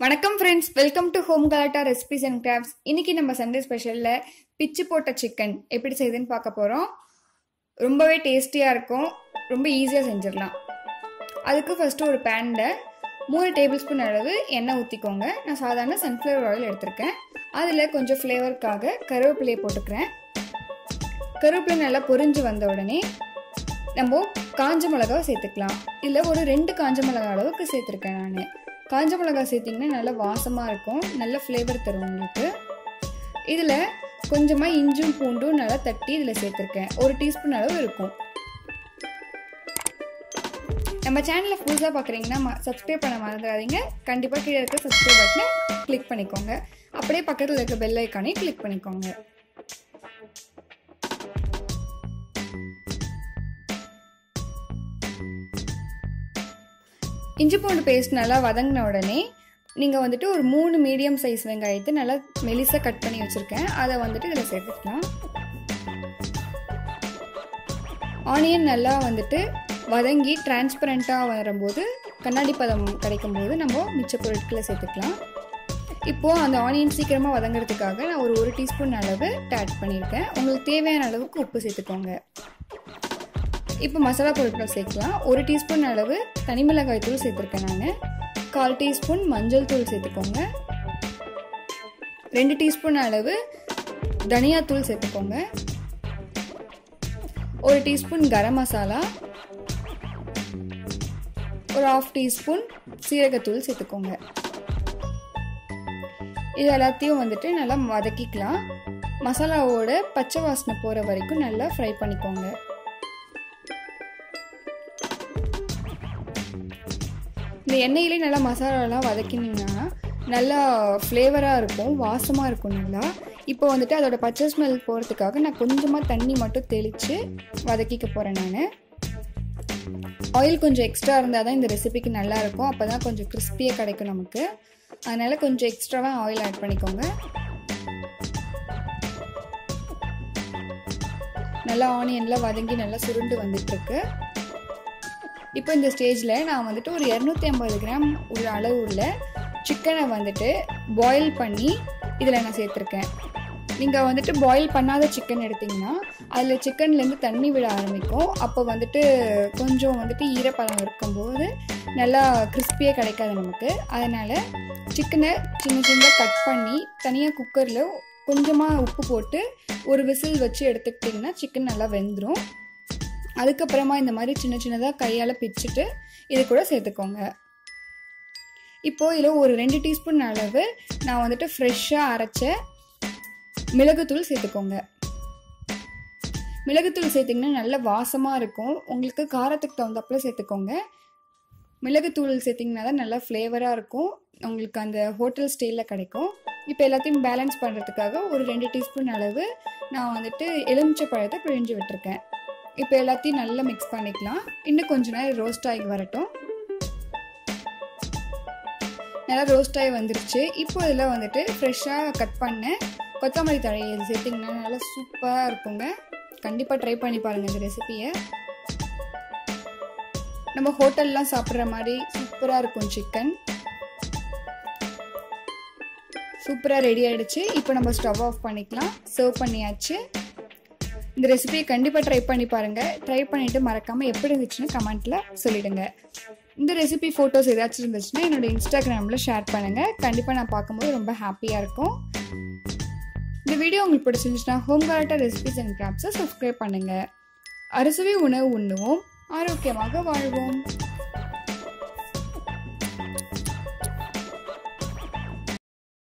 வணக்கம் friends welcome to home Galatta recipes and crafts இன்னைக்கு நம்ம சண்டே ஸ்பெஷலில் பிச்சு போட்ட சிக்கன் எப்படி செய்யுதுன்னு பார்க்க போகிறோம் ரொம்பவே டேஸ்டியாக இருக்கும் ரொம்ப ஈஸியாக செஞ்சிடலாம் அதுக்கு ஃபஸ்ட்டு ஒரு பேனில் மூணு டேபிள் ஸ்பூன் அளவு எண்ணெய் ஊற்றிக்கோங்க நான் சாதாரண சன்ஃப்ளவர் ஆயில் எடுத்திருக்கேன் அதில் கொஞ்சம் ஃப்ளேவருக்காக கருவேப்பிலையை போட்டுக்கிறேன் கருவேப்பிலை நல்லா பொரிஞ்சு வந்த உடனே நம்ம காஞ்ச மிளகாவை சேர்த்துக்கலாம் இதில் ஒரு ரெண்டு காஞ்ச மிளகா அளவுக்கு சேர்த்துருக்கேன் நான் காஞ்ச மிளகா சேர்த்திங்கன்னா நல்லா வாசமாக இருக்கும் நல்ல ஃப்ளேவர் தரும் உங்களுக்கு இதில் கொஞ்சமாக இஞ்சும் பூண்டும் நல்லா தட்டி இதில் சேர்த்துருக்கேன் ஒரு டீஸ்பூன் அளவு இருக்கும் நம்ம சேனலை புதுசாக பார்க்குறீங்கன்னா சப்ஸ்கிரைப் பண்ண மறந்துடாதீங்க கண்டிப்பாக கீழே இருக்க சப்ஸ்கிரைப் பட்டனை கிளிக் பண்ணிக்கோங்க அப்படியே பக்கத்தில் இருக்க பெல் ஐக்கானையும் கிளிக் பண்ணிக்கோங்க இஞ்சி பூண்டு பேஸ்ட் நல்லா வதங்கின உடனே நீங்கள் வந்துட்டு ஒரு மூணு மீடியம் சைஸ் வெங்காயத்தை நல்லா மெலிசாக கட் பண்ணி வச்சுருக்கேன் அதை வந்துட்டு இதில் சேர்த்துக்கலாம் ஆனியன் நல்லா வந்துட்டு வதங்கி டிரான்ஸ்பரண்ட்டாக வரும்போது கண்ணாடி பதம் கிடைக்கும் போது நம்ம மிச்ச பொருட்களை சேர்த்துக்கலாம் இப்போது அந்த ஆனியன் சீக்கிரமாக வதங்கிறதுக்காக நான் ஒரு ஒரு டீஸ்பூன் அளவு ஆட் பண்ணியிருக்கேன் உங்களுக்கு தேவையான அளவுக்கு உப்பு சேர்த்துக்கோங்க இப்போ மசாலா பொருட்கள் சேர்க்கலாம் ஒரு டீஸ்பூன் அளவு தனி மிளகாய் தூள் சேர்த்துருக்கேன் நான் கால் டீஸ்பூன் மஞ்சள் தூள் சேர்த்துக்கோங்க ரெண்டு டீஸ்பூன் அளவு தனியாத்தூள் சேர்த்துக்கோங்க ஒரு டீஸ்பூன் கரம் மசாலா ஒரு ஆஃப் டீஸ்பூன் சீரகத்தூள் சேர்த்துக்கோங்க இது எல்லாத்தையும் வந்துட்டு நல்லா வதக்கிக்கலாம் மசாலாவோட பச்சை வாசனை போகிற வரைக்கும் நல்லா ஃப்ரை பண்ணிக்கோங்க இந்த எண்ணெயிலே நல்லா மசாலாலாம் வதக்கினீங்கன்னா நல்லா ஃப்ளேவராக இருக்கும் வாசமாக இருக்கும் நல்லா இப்போ வந்துட்டு அதோட பச்சை ஸ்மெல் போகிறதுக்காக நான் கொஞ்சமாக தண்ணி மட்டும் தெளித்து வதக்கிக்க போகிறேன் நான் ஆயில் கொஞ்சம் எக்ஸ்ட்ரா இருந்தால் தான் இந்த ரெசிபிக்கு நல்லாயிருக்கும் அப்போ தான் கொஞ்சம் கிறிஸ்பியாக கிடைக்கும் நமக்கு அதனால் கொஞ்சம் எக்ஸ்ட்ராவாக ஆயில் ஆட் பண்ணிக்கோங்க நல்லா ஆனியன்லாம் வதங்கி நல்லா சுருண்டு வந்துட்டுருக்கு இப்போ இந்த ஸ்டேஜில் நான் வந்துட்டு ஒரு இரநூத்தி ஐம்பது கிராம் உள்ள அளவு உள்ள சிக்கனை வந்துட்டு பாயில் பண்ணி இதில் நான் சேர்த்துருக்கேன் நீங்கள் வந்துட்டு பாயில் பண்ணாத சிக்கன் எடுத்திங்கன்னா அதில் சிக்கன்லேருந்து தண்ணி விட ஆரம்பிக்கும் அப்போ வந்துட்டு கொஞ்சம் வந்துட்டு ஈரப்பதம் இருக்கும்போது நல்லா கிறிஸ்பியாக கிடைக்காது நமக்கு அதனால் சிக்கனை சின்ன சின்னதாக கட் பண்ணி தனியாக குக்கரில் கொஞ்சமாக உப்பு போட்டு ஒரு விசில் வச்சு எடுத்துக்கிட்டிங்கன்னா சிக்கன் நல்லா வெந்துடும் அதுக்கப்புறமா இந்த மாதிரி சின்ன சின்னதாக கையால் பிச்சுட்டு இது கூட சேர்த்துக்கோங்க இப்போது இதில் ஒரு ரெண்டு டீஸ்பூன் அளவு நான் வந்துட்டு ஃப்ரெஷ்ஷாக அரைச்ச மிளகுத்தூள் சேர்த்துக்கோங்க மிளகுத்தூள் சேர்த்திங்கன்னா நல்ல வாசமாக இருக்கும் உங்களுக்கு காரத்துக்கு தகுந்தப்பில் சேர்த்துக்கோங்க மிளகுத்தூள் சேர்த்திங்கன்னா தான் நல்லா ஃப்ளேவராக இருக்கும் உங்களுக்கு அந்த ஹோட்டல் ஸ்டைலில் கிடைக்கும் இப்போ எல்லாத்தையும் பேலன்ஸ் பண்ணுறதுக்காக ஒரு ரெண்டு டீஸ்பூன் அளவு நான் வந்துட்டு எலுமிச்சை பழத்தை பிழிஞ்சு விட்டுருக்கேன் இப்போ எல்லாத்தையும் நல்லா மிக்ஸ் பண்ணிக்கலாம் இன்னும் கொஞ்ச நேரம் ரோஸ்ட் ஆகி வரட்டும் நல்லா ரோஸ்ட் ஆகி வந்துருச்சு இப்போ இதில் வந்துட்டு ஃப்ரெஷ்ஷாக கட் பண்ண கொத்தமல்லி தழையை இது சேர்த்திங்கன்னா நல்லா சூப்பராக இருக்குங்க கண்டிப்பாக ட்ரை பண்ணி பாருங்கள் இந்த ரெசிபியை நம்ம ஹோட்டல்லாம் சாப்பிட்ற மாதிரி சூப்பராக இருக்கும் சிக்கன் சூப்பராக ரெடி ஆகிடுச்சு இப்போ நம்ம ஸ்டவ் ஆஃப் பண்ணிக்கலாம் சர்வ் பண்ணியாச்சு இந்த ரெசிபியை கண்டிப்பாக ட்ரை பண்ணி பாருங்கள் ட்ரை பண்ணிவிட்டு மறக்காமல் எப்படி இருந்துச்சுன்னு கமெண்ட்டில் சொல்லிவிடுங்க இந்த ரெசிபி ஃபோட்டோஸ் ஏதாச்சும் இருந்துச்சுன்னா என்னோடய இன்ஸ்டாகிராமில் ஷேர் பண்ணுங்கள் கண்டிப்பாக நான் பார்க்கும்போது ரொம்ப ஹாப்பியாக இருக்கும் இந்த வீடியோ உங்களுக்கு பிடிச்சிருந்துச்சுன்னா home Galatta recipes and கிராப்ஸை subscribe பண்ணுங்கள் அரிசுவை உணவு உண்ணுவோம் ஆரோக்கியமாக வாழ்வோம்